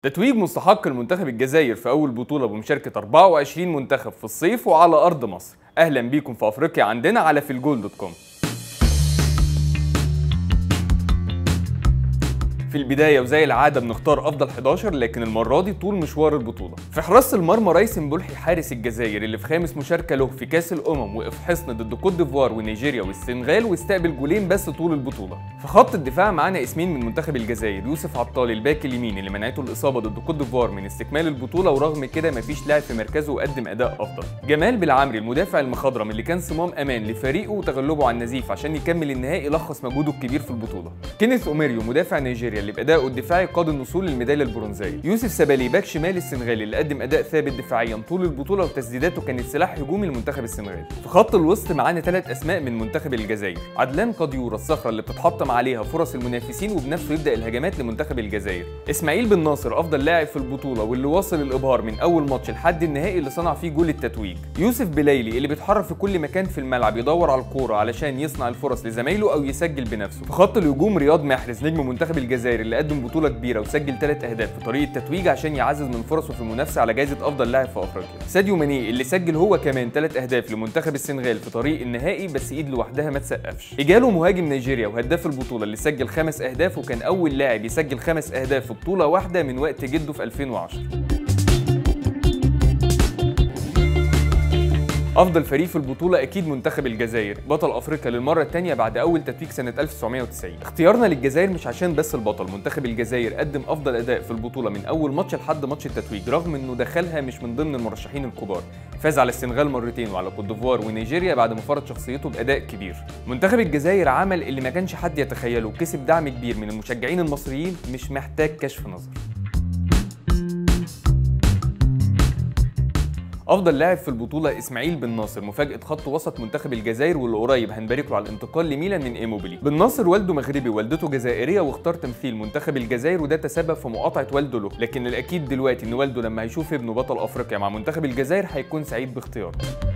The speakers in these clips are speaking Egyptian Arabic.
تتويج مستحق المنتخب الجزائر في أول بطولة بمشاركة 24 منتخب في الصيف وعلى أرض مصر أهلا بيكم في أفريقيا عندنا على في الجول دوت كوم في البداية وزي العادة بنختار أفضل 11 لكن المرة دي طول مشوار البطولة. في حراسة المرمى رايسن بلحي حارس الجزائر اللي في خامس مشاركة له في كأس الأمم وقف حصن ضد كوت ديفوار ونيجيريا والسنغال واستقبل جولين بس طول البطولة. في خط الدفاع معانا اسمين من منتخب الجزائر يوسف عطال الباك اليمين اللي منعته الإصابة ضد كوت ديفوار من استكمال البطولة ورغم كده مفيش لاعب في مركزه وقدم أداء أفضل. جمال بالعمري المدافع المخضرم اللي كان صمام أمان لفريقه وتغلبه على النزيف عشان يكمل النهائي لخص مجهوده الكبير في البطولة. كينيث أوميريو مدافع نيجيريا اللي بأدائه الدفاعي قاد الوصول للميداليه البرونزيه يوسف سبالي باك شمال السنغالي اللي قدم اداء ثابت دفاعيا طول البطوله وتسديداته كانت سلاح هجومي لمنتخب السنغال في خط الوسط معانا ثلاث اسماء من منتخب الجزائر عدلان قديور الصخره اللي بتتحطم عليها فرص المنافسين وبنفسه يبدا الهجمات لمنتخب الجزائر اسماعيل بن ناصر افضل لاعب في البطوله واللي واصل الابهار من اول ماتش لحد النهائي اللي صنع فيه جول التتويج يوسف بلايلي اللي بيتحرك في كل مكان في الملعب يدور على الكوره علشان يصنع الفرص لزمايله او يسجل بنفسه في خط الهجوم رياض محرز نجم منتخب الجزائر اللي قدم بطوله كبيره وسجل ثلاث اهداف في طريق التتويج عشان يعزز من فرصه في المنافسه على جائزه افضل لاعب في افريقيا ساديو ماني اللي سجل هو كمان ثلاث اهداف لمنتخب السنغال في طريق النهائي بس ايد لوحدها ما تسقفش اجاله مهاجم نيجيريا وهداف البطوله اللي سجل خمس اهداف وكان اول لاعب يسجل خمس اهداف في بطوله واحده من وقت جده في 2010 افضل فريق في البطوله اكيد منتخب الجزائر بطل افريقيا للمره الثانيه بعد اول تتويج سنه 1990 اختيارنا للجزائر مش عشان بس البطل منتخب الجزائر قدم افضل اداء في البطوله من اول ماتش لحد ماتش التتويج رغم انه دخلها مش من ضمن المرشحين الكبار فاز على السنغال مرتين وعلى كوت ديفوار ونيجيريا بعد ما فرض شخصيته باداء كبير منتخب الجزائر عمل اللي ما كانش حد يتخيله وكسب دعم كبير من المشجعين المصريين مش محتاج كشف نظر افضل لاعب في البطوله اسماعيل بن ناصر مفاجاه خط وسط منتخب الجزائر واللي قريب هنبارك له على الانتقال لميلان من ايموبيلي بن ناصر والده مغربي والدته جزائريه واختار تمثيل منتخب الجزائر وده تسبب في مقاطعه والده له لكن الاكيد دلوقتي ان والده لما هيشوف ابنه بطل افريقيا مع منتخب الجزائر هيكون سعيد باختياره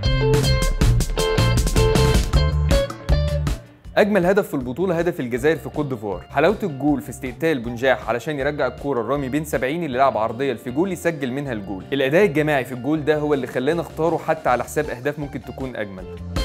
اجمل هدف في البطوله هدف الجزائر في كوت ديفوار حلاوه الجول في استقتال بنجاح علشان يرجع الكوره الرامي بين 70 اللي لعب عرضيه الفيجول يسجل منها الجول الاداء الجماعي في الجول ده هو اللي خلانا اختاره حتى على حساب اهداف ممكن تكون اجمل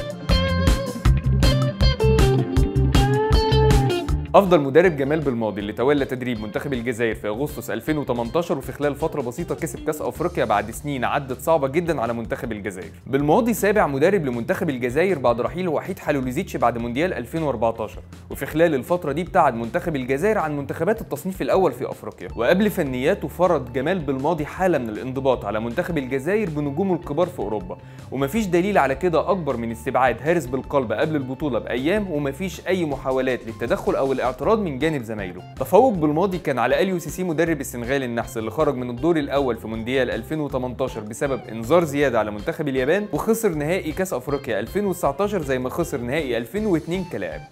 افضل مدرب جمال بالماضي اللي تولى تدريب منتخب الجزائر في اغسطس 2018 وفي خلال فتره بسيطه كسب كاس افريقيا بعد سنين عدت صعبه جدا على منتخب الجزائر بالماضي سابع مدرب لمنتخب الجزائر بعد رحيل وحيد حلوليزيتش بعد مونديال 2014 وفي خلال الفتره دي ابتعد منتخب الجزائر عن منتخبات التصنيف الاول في افريقيا وقبل فنياته فرض جمال بالماضي حاله من الانضباط على منتخب الجزائر بنجومه الكبار في اوروبا ومفيش دليل على كده اكبر من استبعاد هارس بالقلب قبل البطوله بايام ومفيش اي محاولات للتدخل او الاعتراض من جانب زمايله تفوق بالماضي كان على اليو سي سي مدرب السنغال النحس اللي خرج من الدور الاول في مونديال 2018 بسبب انذار زياده على منتخب اليابان وخسر نهائي كاس افريقيا 2019 زي ما خسر نهائي 2002 كلاعب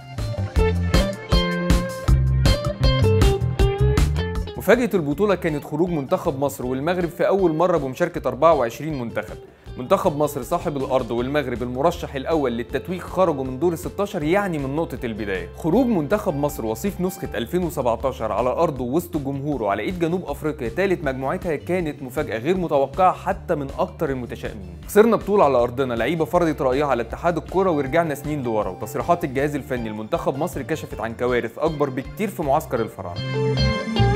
مفاجأة البطولة كانت خروج منتخب مصر والمغرب في أول مرة بمشاركة 24 منتخب منتخب مصر صاحب الارض والمغرب المرشح الاول للتتويج خرجوا من دور ال 16 يعني من نقطه البدايه خروج منتخب مصر وصيف نسخه 2017 على ارضه وسط جمهوره على ايد جنوب افريقيا ثالث مجموعتها كانت مفاجاه غير متوقعه حتى من اكتر المتشائمين خسرنا بطوله على ارضنا لعيبه فرضت رايها على اتحاد الكره ورجعنا سنين لورا وتصريحات الجهاز الفني لمنتخب مصر كشفت عن كوارث اكبر بكتير في معسكر الفراعنه